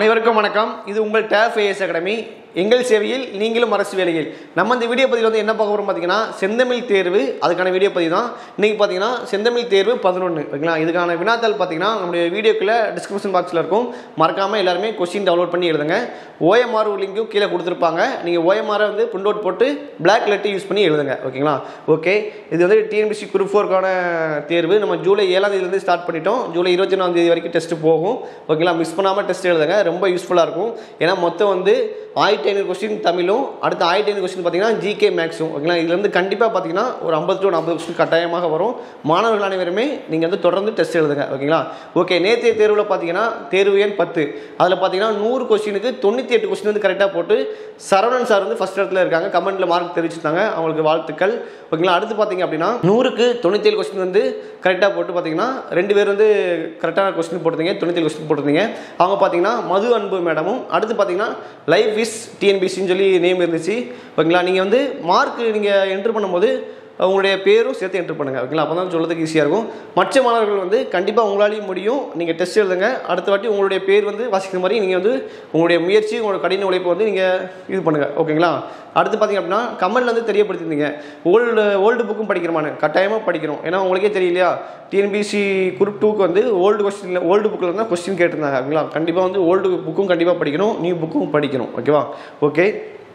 அனைவருக்கும் வணக்கம் இது உங்கள் டேஃப் ஏஎஸ் அகாடமி எங்கள் சேவையில் நீங்களும் அரசு வேலையில் நம்ம இந்த வீடியோ பதிவில் வந்து என்ன பார்க்க போகிறோம் பார்த்தீங்கன்னா செந்தமிழ் தேர்வு அதுக்கான வீடியோ பதிவு தான் இன்றைக்கி பார்த்தீங்கன்னா செந்தமிழ் தேர்வு பதினொன்று ஓகேங்களா இதுக்கான வினாத்தாள் பார்த்தீங்கன்னா நம்முடைய வீடியோக்குள்ள டிஸ்கிரிப்ஷன் பாக்ஸில் இருக்கும் மறக்காமல் எல்லாருமே கொஸ்டின் டவுன்லோட் பண்ணி எழுதுங்க ஓஎம்ஆர் லிங்க்கும் கீழே கொடுத்துருப்பாங்க நீங்கள் ஓஎம்ஆரை வந்து பிரிண்ட் அவுட் போட்டு பிளாக் லெட்டர் யூஸ் பண்ணி எழுதுங்க ஓகேங்களா ஓகே இது வந்து டிஎன்பிசி குரூப் ஃபோருக்கான தேர்வு நம்ம ஜூலை ஏழாம் தேதியிலேருந்து ஸ்டார்ட் பண்ணிட்டோம் ஜூலை இருபத்தி ஒன்றாம் தேதி வரைக்கும் டெஸ்ட் போகும் ஓகேங்களா மிஸ் பண்ணாமல் டெஸ்ட் எழுதுங்க ரொம்ப யூஸ்ஃபுல்லாக இருக்கும் ஏன்னா மொத்தம் வந்து ஆயிரத்தி ஐநூறு கொஸ்டின் தமிழும் அடுத்த ஆயிரத்தி ஐநூறு கொஸ்டின் பார்த்தீங்கன்னா ஜிகே மேக்ஸும் ஓகேங்களா இதுலேருந்து கண்டிப்பாக பார்த்தீங்கன்னா ஒரு ஐம்பது டு நாற்பது கொஸ்டின் கட்டாயமாக வரும் மாணவர்கள் அனைவருமே நீங்கள் வந்து தொடர்ந்து டெஸ்ட் எழுதுங்க ஓகேங்களா ஓகே நேற்றைய தேர்வில் பார்த்தீங்கன்னா தேர்வு எண் பத்து அதில் பார்த்தீங்கன்னா நூறு கொஸ்டினுக்கு தொண்ணூற்றி எட்டு கொஸ்டின் வந்து கரெக்டாக போட்டு சரவணன் சார் வந்து ஃபஸ்ட் இடத்துல இருக்காங்க கமெண்ட்டில் மார்க் தெரிவிச்சிருந்தாங்க அவங்களுக்கு வாழ்த்துக்கள் ஓகேங்களா அடுத்து பார்த்தீங்க அப்படின்னா நூறுக்கு தொண்ணூற்றி ஏழு கொஸ்டின் வந்து கரெக்டாக போட்டு பார்த்தீங்கன்னா ரெண்டு பேர் வந்து கரெக்டான கொஸ்டின் போட்டிருந்தீங்க தொண்ணூற்றி கொஸ்டின் போட்டிருந்தீங்க அவங்க பார்த்தீங்கன்னா மது அன்பு மேடமும் அடுத்து பார்த்தீங்கன்னா லைஃப் இஸ் டிஎன்பிசின்னு சொல்லி நேம் இருந்துச்சு ஓகேங்களா நீங்கள் வந்து மார்க் நீங்கள் என்ட்ரு பண்ணும்போது உங்களுடைய பேரும் சேர்த்து என்ட்ரு பண்ணுங்கள் ஓகேங்களா அப்போ தான் சொல்கிறதுக்கு ஈஸியாக இருக்கும் மற்ற மாணவர்கள் வந்து கண்டிப்பாக உங்களாலையும் முடியும் நீங்கள் டெஸ்ட் எழுதுங்க அடுத்த வாட்டி உங்களுடைய பேர் வந்து வாசிக்கிற மாதிரி நீங்கள் வந்து உங்களுடைய முயற்சி உங்களோட கடின உழைப்பை வந்து நீங்கள் இது பண்ணுங்கள் ஓகேங்களா அடுத்து பார்த்தீங்க அப்படின்னா கமெண்ட்ல வந்து தெரியப்படுத்திருந்தீங்க ஓல்டு ஓல்டு புக்கும் படிக்கிறோமான்னு கட்டாயமாக படிக்கிறோம் ஏன்னா உங்களுக்கே தெரியலையா டிஎன்பிசி குரூப் டூக்கு வந்து ஓல்டு கொஸ்டின் ஓல்டு புக்கில் இருந்தால் கொஸ்டின் கேட்டிருந்தாங்க ஓகேங்களா கண்டிப்பாக வந்து ஓல்டு புக்கும் கண்டிப்பாக படிக்கணும் நியூ புக்கும் படிக்கணும் ஓகேவா ஓகே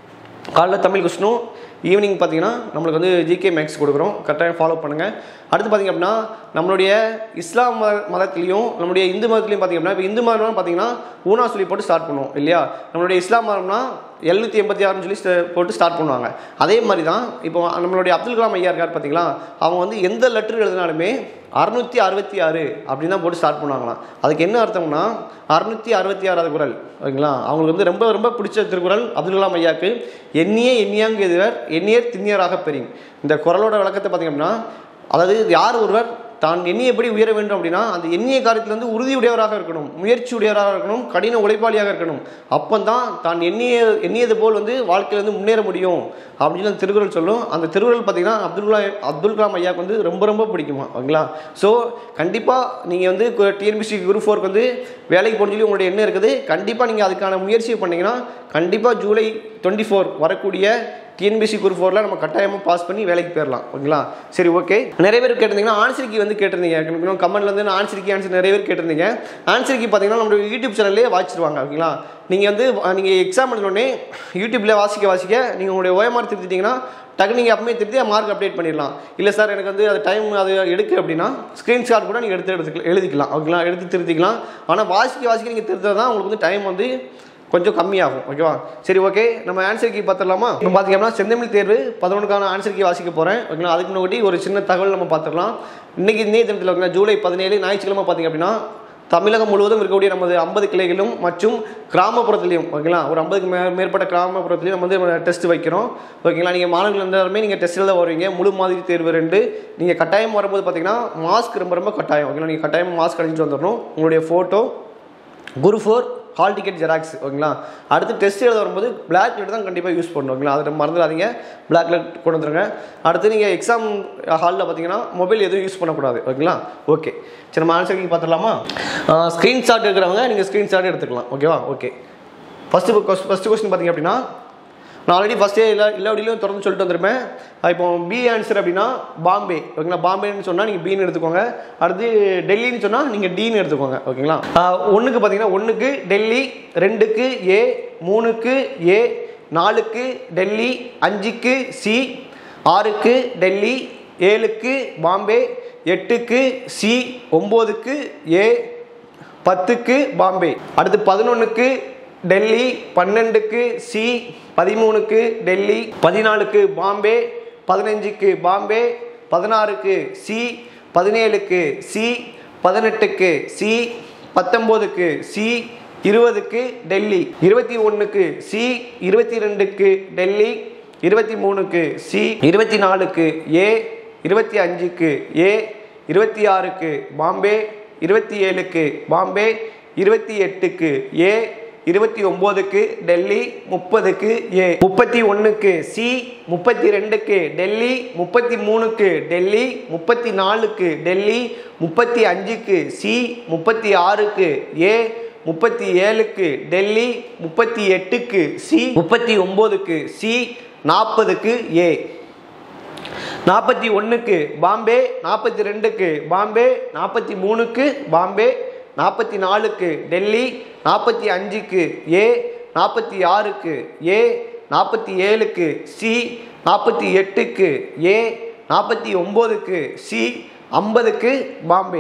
காலைல தமிழ் கொஸ்டினும் ஈவினிங் பார்த்தீங்கன்னா நம்மளுக்கு வந்து ஜிகே மேக்ஸ் கொடுக்குறோம் கரெக்டாக ஃபாலோ பண்ணுங்கள் அடுத்து பார்த்தீங்க அப்படின்னா நம்மளுடைய இஸ்லாம் மத மதத்துலேயும் நம்மளுடைய இந்து மதத்துலையும் பார்த்தீங்க அப்படின்னா இப்போ இந்து மதம்னா பார்த்தீங்கன்னா ஊனா சொல்லி போட்டு ஸ்டார்ட் பண்ணுவோம் இல்லையா நம்மளுடைய இஸ்லாம் மதம்னா எழுநூற்றி எண்பத்தி ஆறுன்னு சொல்லி sta- போட்டு ஸ்டார்ட் பண்ணுவாங்க அதே மாதிரி தான் இப்போ நம்மளுடைய அப்துல் கலாம் ஐயா இருக்கார் பார்த்தீங்களா அவங்க வந்து எந்த லெட்டர் எழுதினாலுமே அறுநூற்றி அறுபத்தி ஆறு அப்படின்னு தான் போட்டு ஸ்டார்ட் பண்ணுவாங்களாம் அதுக்கு என்ன அர்த்தம்னா அறுநூற்றி அறுபத்தி ஆறாவது குரல் ஓகேங்களா அவங்களுக்கு வந்து ரொம்ப ரொம்ப பிடிச்ச திருக்குறள் அப்துல் கலாம் ஐயாக்கு எண்ணியே எண்ணியாங்கு எதிர் எண்ணியர் திண்ணியராக பெரியும் இந்த குரலோட விளக்கத்தை பார்த்தீங்க அப்படின்னா அதாவது யார் ஒருவர் தான் எண்ணிய எப்படி உயர வேண்டும் அப்படின்னா அந்த எண்ணிய காரியத்தில் வந்து உறுதியுடையவராக இருக்கணும் முயற்சி உடையவராக இருக்கணும் கடின உழைப்பாளியாக இருக்கணும் அப்போ தான் தான் எண்ணிய எண்ணியது போல் வந்து வாழ்க்கையில் வந்து முன்னேற முடியும் அப்படின்னு அந்த திருக்குறள் சொல்லும் அந்த திருக்குறள் பார்த்தீங்கன்னா அப்துல் கலாம் அப்துல் கலாம் ஐயாவுக்கு வந்து ரொம்ப ரொம்ப பிடிக்குமா ஓகேங்களா ஸோ கண்டிப்பாக நீங்கள் வந்து டிஎன்பிசி குரூப் ஃபோருக்கு வந்து வேலைக்கு போகணும்னு சொல்லி உங்களுடைய எண்ணம் இருக்குது கண்டிப்பாக நீங்கள் அதுக்கான முயற்சியை பண்ணீங்கன்னா கண்டிப்பாக ஜூலை டுவெண்ட்டி ஃபோர் வரக்கூடிய டிஎன்பிசி குரூப் ஃபோரில் நம்ம கட்டாயமாக பாஸ் பண்ணி வேலைக்கு போயிடலாம் ஓகேங்களா சரி ஓகே நிறைய பேர் கேட்டிருந்தீங்கன்னா ஆன்சருக்கு வந்து கேட்டிருந்தீங்க இன்னும் கமெண்ட்ல வந்து ஆன்சருக்கு ஆன்சர் நிறைய பேர் கேட்டிருந்தீங்க ஆன்சருக்கு பார்த்தீங்கன்னா நம்மளுடைய யூடியூப் சேனல்லே வாசிச்சிருவாங்க ஓகேங்களா நீங்கள் வந்து நீங்கள் எக்ஸாம் எழுதினோடனே யூடியூப்பில் வாசிக்க வாசிக்க நீங்கள் உங்களுடைய ஓஎம்ஆர் திருத்திட்டீங்கன்னா டக்கு நீங்கள் அப்பவே திருத்தி மார்க் அப்டேட் பண்ணிடலாம் இல்லை சார் எனக்கு வந்து அது டைம் அது எடுக்கு அப்படின்னா ஸ்க்ரீன்ஷாட் கூட நீங்கள் எடுத்து எடுத்துக்கலாம் எழுதிக்கலாம் ஓகேங்களா எடுத்து திருத்திக்கலாம் ஆனால் வாசிக்க வாசிக்க நீங்கள் திருத்தது தான் உங்களுக்கு வந்து டைம் வந்து கொஞ்சம் கம்மியாகும் ஓகேவா சரி ஓகே நம்ம ஆன்சர் கீ பார்த்துடலாமா இப்போ பார்த்தீங்கன்னா செந்தமிழ் தேர்வு பதினொன்றுக்கான ஆன்சர் கீ வாசிக்க போகிறேன் ஓகேங்களா அதுக்கு முன்னாடி ஒரு சின்ன தகவல் நம்ம பார்த்துடலாம் இன்னைக்கு இந்திய தினத்தில் ஓகேங்களா ஜூலை பதினேழு ஞாயிற்றுக்கிழமை பார்த்தீங்க அப்படின்னா தமிழகம் முழுவதும் இருக்கக்கூடிய நமது ஐம்பது கிளைகளும் மற்றும் கிராமப்புறத்துலையும் ஓகேங்களா ஒரு ஐம்பதுக்கு மே மேற்பட்ட கிராமப்புறத்துலையும் நம்ம வந்து டெஸ்ட் வைக்கிறோம் ஓகேங்களா நீங்கள் மாணவர்கள் எல்லாருமே நீங்கள் டெஸ்ட் எழுத வருவீங்க முழு மாதிரி தேர்வு ரெண்டு நீங்கள் கட்டாயம் வரும்போது பார்த்தீங்கன்னா மாஸ்க் ரொம்ப ரொம்ப கட்டாயம் ஓகேங்களா நீங்கள் கட்டாயம் மாஸ்க் அணிஞ்சிட்டு வந்துடணும் உங்களுடைய ஃபோட்டோ குரு ஃபோர் ஹால் டிக்கெட் ஜெராக்ஸ் ஓகேங்களா அடுத்து டெஸ்ட் எழுத வரும்போது பிளாக் லெட் தான் கண்டிப்பாக யூஸ் பண்ணணும் ஓகேங்களா அதை மறந்துடாதீங்க பிளாக் லெட் கொண்டு வந்துருங்க அடுத்து நீங்கள் எக்ஸாம் ஹாலில் பார்த்தீங்கன்னா மொபைல் எதுவும் யூஸ் பண்ணக்கூடாது ஓகேங்களா ஓகே சரி நம்ம ஆன்சருக்கு பார்த்துடலாமா ஸ்க்ரீன்ஷாட் இருக்கிறவங்க நீங்கள் ஸ்க்ரீன்ஷாட் எடுத்துக்கலாம் ஓகேவா ஓகே ஃபஸ்ட்டு ஃபஸ்ட்டு கொஸ்டின் பார்த்தீங்க அப்படின்னா நான் ஆல்ரெடி ஃபஸ்ட்டே எல்லா எல்லா வீடியோலையும் தொடர்ந்து சொல்லிட்டு வந்திருப்பேன் அஹ் இப்போ பி ஆன்சர் அப்படின்னா பாம்பே ஓகேங்களா பாம்பேன்னு சொன்னால் நீங்கள் பின்னு எடுத்துக்கோங்க அடுத்து டெல்லின்னு சொன்னால் நீங்கள் டின்னு எடுத்துக்கோங்க ஓகேங்களா ஒன்றுக்கு பார்த்தீங்கன்னா ஒன்றுக்கு டெல்லி ரெண்டுக்கு ஏ மூணுக்கு ஏ நாலுக்கு டெல்லி அஞ்சுக்கு சி ஆறுக்கு டெல்லி ஏழுக்கு பாம்பே எட்டுக்கு சி ஒம்போதுக்கு ஏ பத்துக்கு பாம்பே அடுத்து பதினொன்றுக்கு டெல்லி பன்னெண்டுக்கு சி பதிமூணுக்கு டெல்லி பதினாலுக்கு பாம்பே பதினஞ்சுக்கு பாம்பே பதினாறுக்கு சி பதினேழுக்கு சி பதினெட்டுக்கு சி பத்தொம்போதுக்கு சி இருபதுக்கு டெல்லி இருபத்தி ஒன்றுக்கு சி இருபத்தி ரெண்டுக்கு டெல்லி இருபத்தி மூணுக்கு சி இருபத்தி நாலுக்கு ஏ இருபத்தி அஞ்சுக்கு ஏ இருபத்தி ஆறுக்கு பாம்பே இருபத்தி ஏழுக்கு பாம்பே இருபத்தி எட்டுக்கு ஏ இருபத்தி ஒம்போதுக்கு டெல்லி முப்பதுக்கு ஏ முப்பத்தி ஒன்றுக்கு சி முப்பத்தி ரெண்டுக்கு டெல்லி முப்பத்தி மூணுக்கு டெல்லி முப்பத்தி நாலுக்கு டெல்லி முப்பத்தி அஞ்சுக்கு சி முப்பத்தி ஆறுக்கு ஏ முப்பத்தி ஏழுக்கு டெல்லி முப்பத்தி எட்டுக்கு சி முப்பத்தி ஒம்போதுக்கு சி நாற்பதுக்கு ஏ நாற்பத்தி ஒன்றுக்கு பாம்பே நாற்பத்தி ரெண்டுக்கு பாம்பே நாற்பத்தி மூணுக்கு பாம்பே நாற்பத்தி நாலுக்கு டெல்லி நாற்பத்தி அஞ்சுக்கு ஏ நாற்பத்தி ஆறுக்கு ஏ நாற்பத்தி ஏழுக்கு சி நாற்பத்தி எட்டுக்கு ஏ நாற்பத்தி ஒம்போதுக்கு சி ஐம்பதுக்கு பாம்பே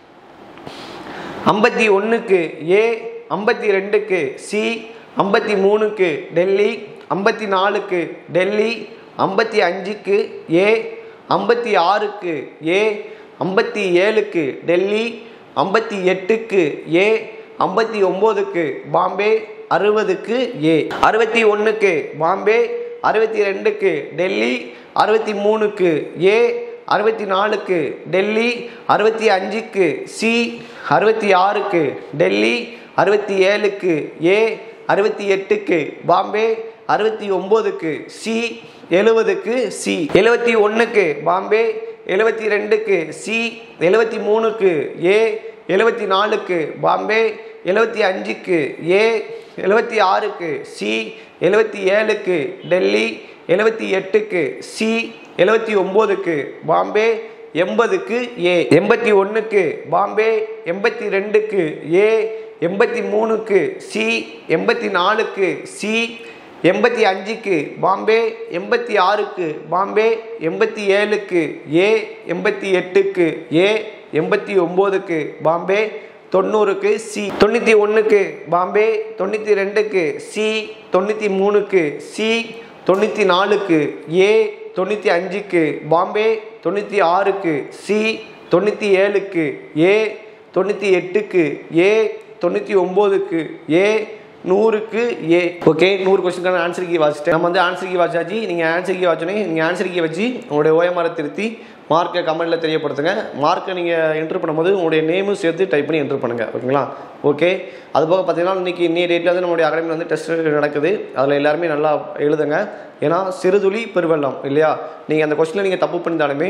ஐம்பத்தி ஒன்றுக்கு ஏ ஐம்பத்தி ரெண்டுக்கு சி ஐம்பத்தி மூணுக்கு டெல்லி ஐம்பத்தி நாலுக்கு டெல்லி ஐம்பத்தி அஞ்சுக்கு ஏ ஐம்பத்தி ஆறுக்கு ஏ ஐம்பத்தி ஏழுக்கு டெல்லி ஐம்பத்தி எட்டுக்கு ஏ ஐம்பத்தி ஒம்போதுக்கு பாம்பே அறுபதுக்கு ஏ அறுபத்தி ஒன்றுக்கு பாம்பே அறுபத்தி ரெண்டுக்கு டெல்லி அறுபத்தி மூணுக்கு ஏ அறுபத்தி நாலுக்கு டெல்லி அறுபத்தி அஞ்சுக்கு சி அறுபத்தி ஆறுக்கு டெல்லி அறுபத்தி ஏழுக்கு ஏ அறுபத்தி எட்டுக்கு பாம்பே அறுபத்தி ஒம்போதுக்கு சி எழுபதுக்கு சி எழுபத்தி ஒன்றுக்கு பாம்பே எழுபத்தி ரெண்டுக்கு சி எழுபத்தி மூணுக்கு ஏ எழுபத்தி நாலுக்கு பாம்பே எழுபத்தி அஞ்சுக்கு ஏ எழுபத்தி ஆறுக்கு சி எழுபத்தி ஏழுக்கு டெல்லி எழுபத்தி எட்டுக்கு சி எழுபத்தி ஒம்போதுக்கு பாம்பே எண்பதுக்கு ஏ எண்பத்தி ஒன்றுக்கு பாம்பே எண்பத்தி ரெண்டுக்கு ஏ எண்பத்தி மூணுக்கு சி எண்பத்தி நாலுக்கு சி எண்பத்தி அஞ்சுக்கு பாம்பே எண்பத்தி ஆறுக்கு பாம்பே எண்பத்தி ஏழுக்கு ஏ எண்பத்தி எட்டுக்கு ஏ எண்பத்தி ஒம்போதுக்கு பாம்பே தொண்ணூறுக்கு சி தொண்ணூற்றி ஒன்றுக்கு பாம்பே தொண்ணூற்றி ரெண்டுக்கு சி தொண்ணூற்றி மூணுக்கு சி தொண்ணூற்றி நாலுக்கு ஏ தொண்ணூற்றி அஞ்சுக்கு பாம்பே தொண்ணூற்றி ஆறுக்கு சி தொண்ணூற்றி ஏழுக்கு ஏ தொண்ணூற்றி எட்டுக்கு ஏ தொண்ணூற்றி ஒம்போதுக்கு ஏ நூறுக்கு ஏ ஓகே நூறு கொஸ்டினுக்கான ஆன்சர் கீ வாசிட்டேன் நம்ம வந்து ஆன்சர் கீ வாச்சாச்சு நீங்கள் ஆன்சர் கீ வாச்சோன்னே நீங்கள் ஆன்சர் கீ வச்சு உங்களுடைய ஓஎம்ஆரை திருத்தி மார்க்கை கமெண்ட்டில் தெரியப்படுத்துங்க மார்க்கை நீங்கள் என்ட்ரு பண்ணும்போது உங்களுடைய நேமும் சேர்த்து டைப் பண்ணி என்ட்ரு பண்ணுங்கள் ஓகேங்களா ஓகே அது போக பார்த்தீங்கன்னா இன்றைக்கி இன்னைய டேட்டில் வந்து நம்மளுடைய அகாடமியில் வந்து டெஸ்ட் நடக்குது அதில் எல்லாருமே நல்லா எழுதுங்க ஏன்னா சிறுதுளி பெருவெள்ளம் இல்லையா நீங்கள் அந்த கொஸ்டினில் நீங்கள் தப்பு பண்ணியிருந்தாலுமே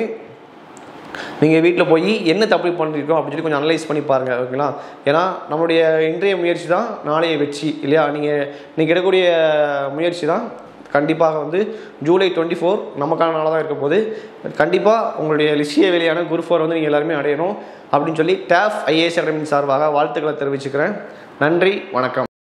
நீங்கள் வீட்டில் போய் என்ன தப்பு பண்ணிருக்கோம் அப்படின்னு சொல்லி கொஞ்சம் அனலைஸ் பண்ணி பாருங்கள் ஓகேங்களா ஏன்னா நம்மளுடைய இன்றைய முயற்சி தான் நாளைய வெற்றி இல்லையா நீங்கள் நீங்கள் எடுக்கக்கூடிய முயற்சி தான் கண்டிப்பாக வந்து ஜூலை டுவெண்ட்டி ஃபோர் நமக்கான நாளாக தான் இருக்க போது கண்டிப்பாக உங்களுடைய லிஸ்டிய வேலையான குரு ஃபோர் வந்து நீங்கள் எல்லாருமே அடையணும் அப்படின்னு சொல்லி டேஃப் ஐஏஎஸ் அகாடமியின் சார்பாக வாழ்த்துக்களை தெரிவிச்சுக்கிறேன் நன்றி வணக்கம்